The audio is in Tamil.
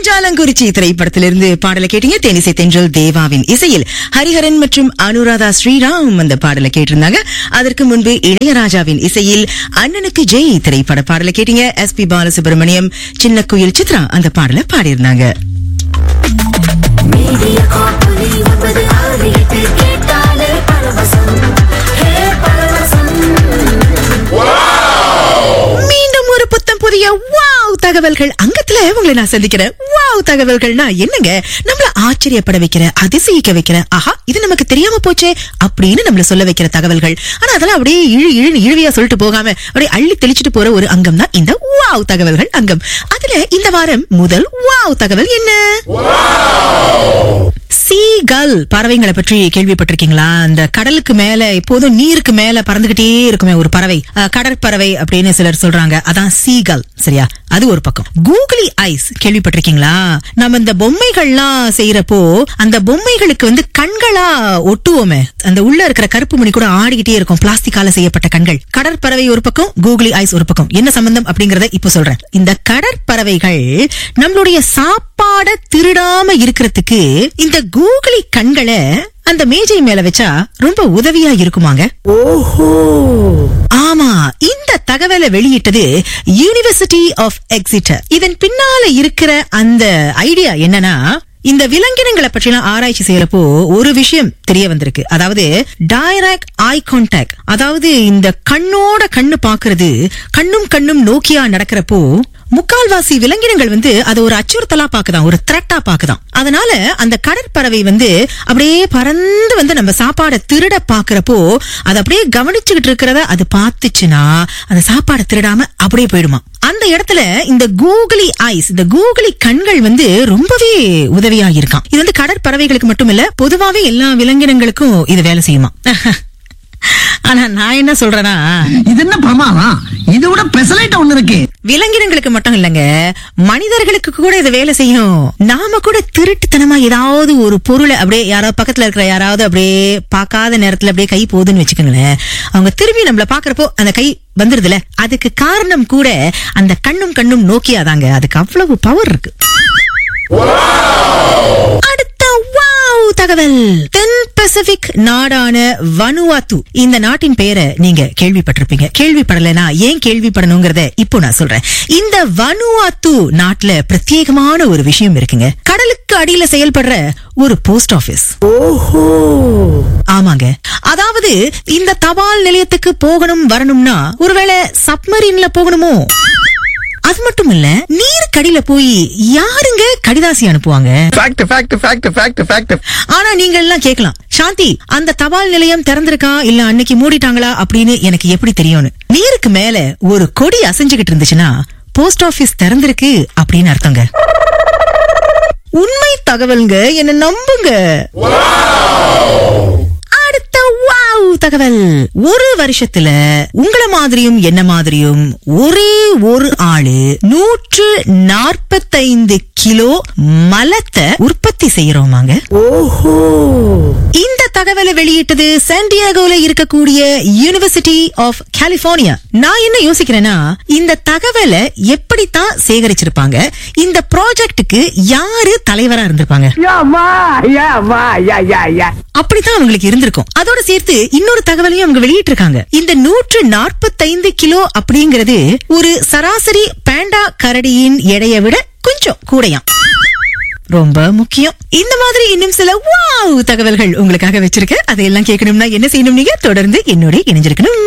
கருஞ்சாலங்குறிச்சி திரைப்படத்திலிருந்து பாடலை கேட்டீங்க தேனிசை தென்றல் தேவாவின் இசையில் ஹரிஹரன் மற்றும் அனுராதா ஸ்ரீராம் அந்த பாடலை கேட்டிருந்தாங்க அதற்கு முன்பு இளையராஜாவின் இசையில் அண்ணனுக்கு ஜெய் திரைப்பட பாடலை கேட்டீங்க எஸ் பி பாலசுப்ரமணியம் சின்ன குயில் சித்ரா அந்த பாடலை பாடியிருந்தாங்க மீடியா காப்பொலி ஒன்பது ஆறு எட்டு கேட்டாலே பரவசம் ஹே பரவசம் மீண்டும் ஒரு புத்தம் புதிய வாவ் தகவல்கள் அங்கத்துல உங்களை நான் சந்திக்கிறேன் வாவ் தகவல்கள்னா என்னங்க நம்மள ஆச்சரியப்பட வைக்கிற அதிசயிக்க வைக்கிற ஆஹா இது நமக்கு தெரியாம போச்சே அப்படின்னு நம்மள சொல்ல வைக்கிற தகவல்கள் ஆனா அதெல்லாம் அப்படியே இழு இழு இழுவியா சொல்லிட்டு போகாம அப்படியே அள்ளி தெளிச்சிட்டு போற ஒரு அங்கம் தான் இந்த வாவ் தகவல்கள் அங்கம் அதுல இந்த வாரம் முதல் வாவ் தகவல் என்ன சீகல் பறவைங்களை பற்றி கேள்விப்பட்டிருக்கீங்களா அந்த கடலுக்கு மேல எப்போதும் நீருக்கு மேல பறந்துகிட்டே இருக்குமே ஒரு பறவை அஹ், கடற்பறவை அப்படின்னு சிலர் சொல்றாங்க அதான் சீகல் சரியா அது ஒரு பக்கம் கூகுளி ஐஸ் கேள்விப்பட்டிருக்கீங்களா நம்ம இந்த பொம்மைகள்லாம் செய்யறப்போ அந்த பொம்மைகளுக்கு வந்து கண்களா ஒட்டுவோமே அந்த உள்ள இருக்கிற கருப்பு மணி கூட ஆடிக்கிட்டே இருக்கும் பிளாஸ்டிக்கால செய்யப்பட்ட கண்கள் கடற்பறவை ஒரு பக்கம் கூகுளி ஐஸ் ஒரு பக்கம் என்ன சம்பந்தம் அப்படிங்கறத இப்ப சொல்றேன் இந்த கடற்பறவைகள் நம்மளுடைய சாப்பாட திருடாம இருக்கிறதுக்கு இந்த கூகுளி கண்களை அந்த மேஜை மேல வச்சா ரொம்ப உதவியா இருக்குமாங்க ஆமா இந்த தகவலை வெளியிட்டது யூனிவர்சிட்டி ஆஃப் எக்ஸிட்டர் இதன் பின்னால இருக்கிற அந்த ஐடியா என்னன்னா இந்த விலங்கினங்களை பற்றிலாம் ஆராய்ச்சி செய்யறப்போ ஒரு விஷயம் தெரிய வந்திருக்கு அதாவது டைரக்ட் ஐ கான்டாக்ட் அதாவது இந்த கண்ணோட கண்ணு பாக்குறது கண்ணும் கண்ணும் நோக்கியா நடக்கிறப்போ முக்கால்வாசி விலங்கினங்கள் வந்து அதை ஒரு அச்சுறுத்தலா பாக்குதான் ஒரு த்ரெட்டா பாக்குதான் அதனால அந்த கடற்பறவை வந்து அப்படியே பறந்து வந்து நம்ம சாப்பாடை திருட பாக்குறப்போ அது அப்படியே கவனிச்சுக்கிட்டு இருக்கிறத அது பார்த்துச்சுன்னா அந்த சாப்பாடை திருடாம அப்படியே போயிடுமா அந்த இடத்துல இந்த கூகுளி ஐஸ் இந்த கூகுளி கண்கள் வந்து ரொம்பவே உதவியா இருக்கான் இது வந்து கடற்பறவைகளுக்கு மட்டும் இல்ல பொதுவாவே எல்லா விலங்கினங்களுக்கும் இது வேலை செய்யுமா ஆனா நான் என்ன சொல்றேன்னா இது என்ன பிரமாதம் இதை விட பெசலைட் ஒண்ணு இருக்கு விலங்கினங்களுக்கு மட்டும் இல்லங்க மனிதர்களுக்கு கூட இது வேலை செய்யும் நாம கூட திருட்டுத்தனமா ஏதாவது ஒரு பொருளை அப்படியே யாராவது பக்கத்துல இருக்கிற யாராவது அப்படியே பார்க்காத நேரத்துல அப்படியே கை போகுதுன்னு வச்சுக்கோங்களேன் அவங்க திரும்பி நம்மள பாக்குறப்போ அந்த கை வந்துருதுல அதுக்கு காரணம் கூட அந்த கண்ணும் கண்ணும் நோக்கியாதாங்க அதுக்கு அவ்வளவு பவர் இருக்கு அடுத்த வாவ் தகவல் தென் பசிபிக் நாடான வனுவாத்து இந்த நாட்டின் பெயரை நீங்க கேள்விப்பட்டிருப்பீங்க கேள்விப்படலைன்னா ஏன் கேள்விப்படணுங்கிறத இப்போ நான் சொல்றேன் இந்த வனுவாத்து நாட்டுல பிரத்யேகமான ஒரு விஷயம் இருக்குங்க கடலுக்கு அடியில செயல்படுற ஒரு போஸ்ட் ஆபீஸ் ஆமாங்க அதாவது இந்த தபால் நிலையத்துக்கு போகணும் வரணும்னா ஒருவேளை சப்மரீன்ல போகணுமோ அது மட்டும் இல்ல நீர் கடியில போய் யாருங்க கடிதாசி அனுப்புவாங்க fact fact fact fact fact ஆனா நீங்க எல்லாம் கேட்கலாம் சாந்தி அந்த தபால் நிலையம் திறந்திருக்கா இல்ல அன்னைக்கு மூடிட்டாங்களா அப்படின்னு எனக்கு எப்படி தெரியும்னு நீருக்கு மேல ஒரு கொடி அசைஞ்சுகிட்டு இருந்துச்சுன்னா போஸ்ட் ஆபீஸ் திறந்திருக்கு அப்படின்னு அர்த்தங்க உண்மை தகவல்ங்க என்ன நம்புங்க அடுத்த வாவ் தகவல் ஒரு வருஷத்துல உங்கள மாதிரியும் என்ன மாதிரியும் ஒரே ஒரு ஆளு நூற்று நாற்பத்தைந்து கிலோ மலத்தை உற்பத்தி செய்யறோமாங்க இந்த தகவலை வெளியிட்டது சாண்டியாகோல இருக்கக்கூடிய யூனிவர்சிட்டி ஆஃப் கலிபோர்னியா நான் என்ன யோசிக்கிறேன்னா இந்த தகவலை எப்படித்தான் சேகரிச்சிருப்பாங்க இந்த ப்ராஜெக்ட்டுக்கு யாரு தலைவரா இருந்திருப்பாங்க அப்படித்தான் அவங்களுக்கு இருந்திருக்கும் அதோட சேர்த்து இன்னொரு தகவலையும் அவங்க வெளியிட்டிருக்காங்க இந்த நூற்று நாற்பத்தைந்து கிலோ அப்படிங்கிறது ஒரு சராசரி பேண்டா கரடியின் எடையை விட கொஞ்சம் கூடையாம் ரொம்ப முக்கியம் இந்த மாதிரி இன்னும் சில வாவ் தகவல்கள் உங்களுக்காக வச்சிருக்கேன் அதையெல்லாம் கேட்கணும்னா என்ன செய்யணும் நீங்க தொடர்ந்து என்னோட இணைஞ்சிருக்கணும்